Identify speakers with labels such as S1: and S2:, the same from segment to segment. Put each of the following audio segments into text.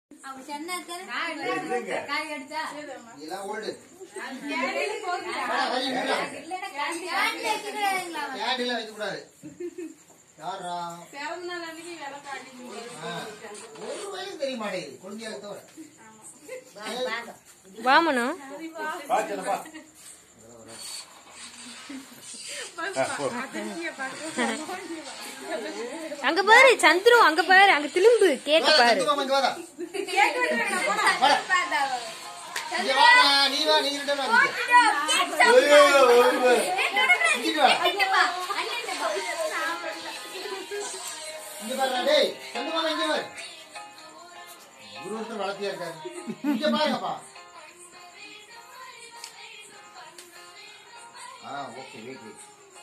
S1: அவங்க சொன்னாக்க
S2: காய் அடிச்சா
S3: இதெல்லாம் ஓல்டு
S1: இல்லைன்னா கேன்ல வைக்கக்கூடாதுங்களா
S3: கேண்டில் வைக்க கூடாது யாரா
S4: பிறந்த நாள் அன்னைக்கு விலை காட்டி
S3: ஆ. ஒரு வயசு தெரிய மாட்டேங்குது குழந்தையாக தவிர
S5: வாமனு அங்க பாரு சந்துரு அங்க பாரு அங்க திரும்பு கேக்க பாரு
S3: சந்து மாமா, இங்க வாடா. வாடா. இங்க வாடா, நீ வா நீ ரெண்டு பேரும் வா, இங்க. ஐயோ, ஓடி வா. இங்கிட்டு வா. இங்க பாருடா, டேய். சந்து மாமா, இங்க பாரு. ஒரு ஒருத்தர் வளர்த்தியா இருக்காரு இங்க பாருங்கப்பா ஆ ஓகே வெயிட் வெயிட்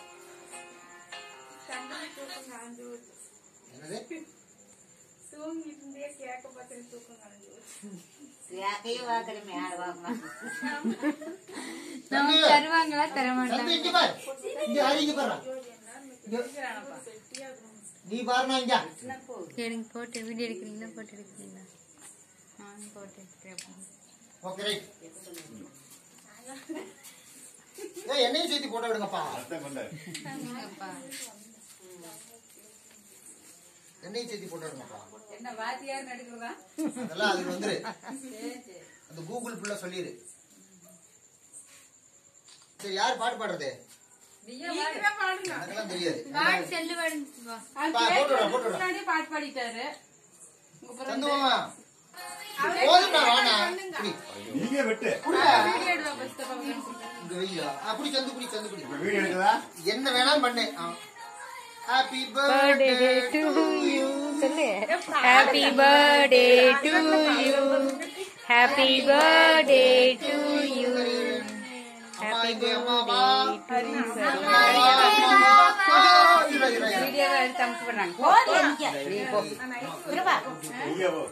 S3: என்னது
S4: தூங்கிட்டு இருந்தே கேட்க பார்த்து தூக்கம் கலைஞ்சு போச்சு.
S3: சந்து,
S1: தருவாங்களா தர
S3: சந்து இங்க பாரு இங்க ஹரி இங்க பாரு நீ பாருண்ணா இங்க
S1: எடுங்க போட்டு வீடியோ எடுக்கிறீங்களா போட்டு எடுக்கிறீங்களா நான் போட்டு எடுக்கிறேன்
S3: ஓகே ரைட் ஏய் என்னையும் சேர்த்து போட்டோ விடுங்கப்பா என்னையும் சேர்த்து போட்டோ விடுங்கப்பா
S2: என்ன வாத்தியார் நடிக்கிறதா
S3: அதெல்லாம் அதுக்கு வந்துரு அந்த கூகுள் புள்ள சொல்லிரு சரி யார் பாட்டு பாடுறது
S2: நீயே
S4: நீங்கதான் பாடுங்க.
S3: எனக்கெல்லாம் தெரியாது
S1: பாடு செல்லு பாடுங்க வா.
S4: அது
S3: பா, போட்டு விடுறேன், போட்டு விடுறேன்.
S4: முன்னாடியே பாட்டு பாடிட்டாரு உங்க பிறந்த-
S3: சந்து மாமா போதும்டா வாண்ணா குடி
S6: நீங்க வெட்டு
S3: குடிடா.
S4: வீடியோ எடுவா first அப்ப அவங்க.
S3: இங்க வெய்யா ஆ குடி சந்து குடி சந்து குடி
S6: இப்ப வீடியோ எடுக்குதா
S3: என்ன வேணாலும் பண்ணு happy
S5: birthday
S3: birthday
S5: to you சொல்லு happy birthday to you happy birthday to you
S3: அம்மா இங்க அம்மா வா
S5: ஹாப்பி
S3: அம்மா வா, அம்மா வா. இரு, இரு, இரு.
S2: வீடியோவை எடுத்து அனுப்பிச்சு போடுறாங்க
S6: ஐயா போ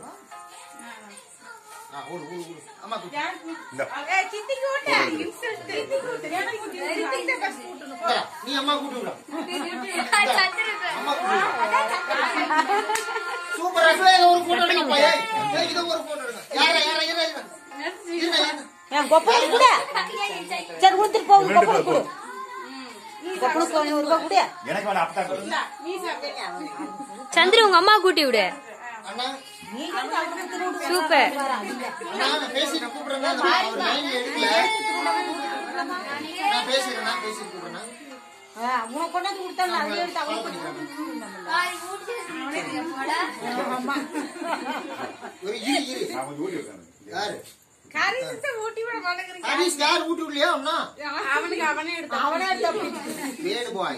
S3: ஆ, ஓடு, ஓடு, ஓடு. அம்மா குடி.
S6: இந்த
S4: ஏய், சித்திக்கு விடு. insult. சித்திக்கு விடு. எனக்கு விடு. சித்திக்கு தான் first விட்டணும்.
S3: இந்தா, நீ அம்மா கூட்டி விடா அம்மா கூட்டி விடு. சூப்பர் அட்வைஸ் ஒரு போட்டோ எடுங்கப்பா ஏய் ஏய், இது ஒரு போட்டோ எடுங்க யாரா யாரா யாரா யாரா இருங்க இருங்க
S7: என் கொப்பளம் கூட சரி கொடுத்துட்டு போகுது
S6: ரெண்டு
S7: கொப்பளம்
S6: பேர்
S7: கொடு கொப்பளுக்கு ஒரு ரூபா கூட
S6: எனக்கு வேணா அப்பதான் கொடு.
S4: நீ சாப்பிடு.
S5: சந்திரு உங்க அம்மா கூட்டி விடு
S3: அண்ணா
S7: நீ வந்து அவனுக்கு திருவிடு
S5: சூப்பர்
S3: அண்ணா நான் பேசிட்டு கூப்பிடுறேன் அந்த அவர் லைன்ல எடுக்கல நான் பேசிடுறேன் நான் பேசிட்டு கூப்பிடுறேன்
S7: உனக்கு கொண்டாந்து கொடுத்தாங்க அதை எடுத்து
S3: கால்
S7: அவனுக்கு
S3: பண்ணிக்கிறேன் ஒரு இரு இரு
S6: நான் கொஞ்சம் ஊட்டி வைக்கிறேன்.
S3: யாரு
S4: கறி சித்தை ஊட்டி விட மாட்டேங்கிறீங்க.
S3: ஹரிஸ் யார் ஊட்டி விடலையா அண்ணா
S4: அவனுக்கு அவனே எடுத்தான்.
S7: அவனே எடுத்து அப்படி
S3: வேடு பாய்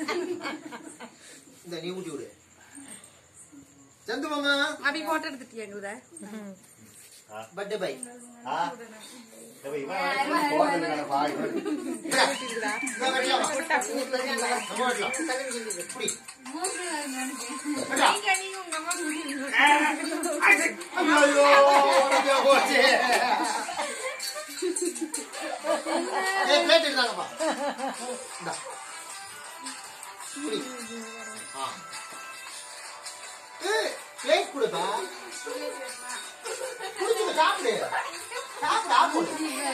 S3: இந்த நீ ஊட்டி விடு சந்து மாமா
S4: அப்படி போட்டோ எடுத்துட்டியாங்க
S3: பர்த்டே பை
S6: ஆ? இப்ப இவன் வேணா போடுறதுக்கான பாய்.
S3: புடி
S4: நீங்க நீங்க உங்க அம்மா குடிங்க.
S3: ஐயோ உனக்கு போச்சு ஏய் பிளேட் எடுத்தாங்கப்பா இந்தா புடி ஆ ஏய் பிளேட் கொடுப்பா குடிச்சு சாப்பிடு சாப்பிடு ஆப்போடு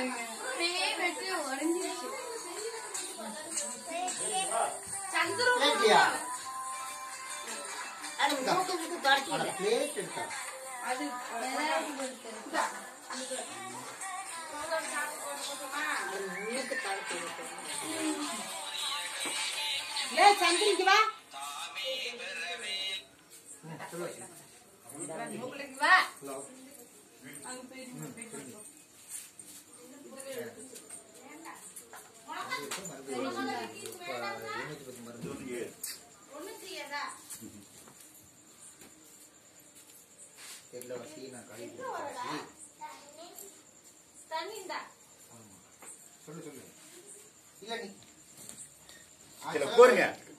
S3: பிளேட்லையா பிளேட் எடுத்தா
S4: அது
S7: ஏ சந்திரிக்கு வா
S4: உங்களுக்கு வா.
S3: ஹலோ
S4: அங்க போய்
S6: இங்க
S3: தெரியல வசி நான் கழுவி சொல்லு சொல்லு இல்ல நீ
S6: இதுல போடுங்க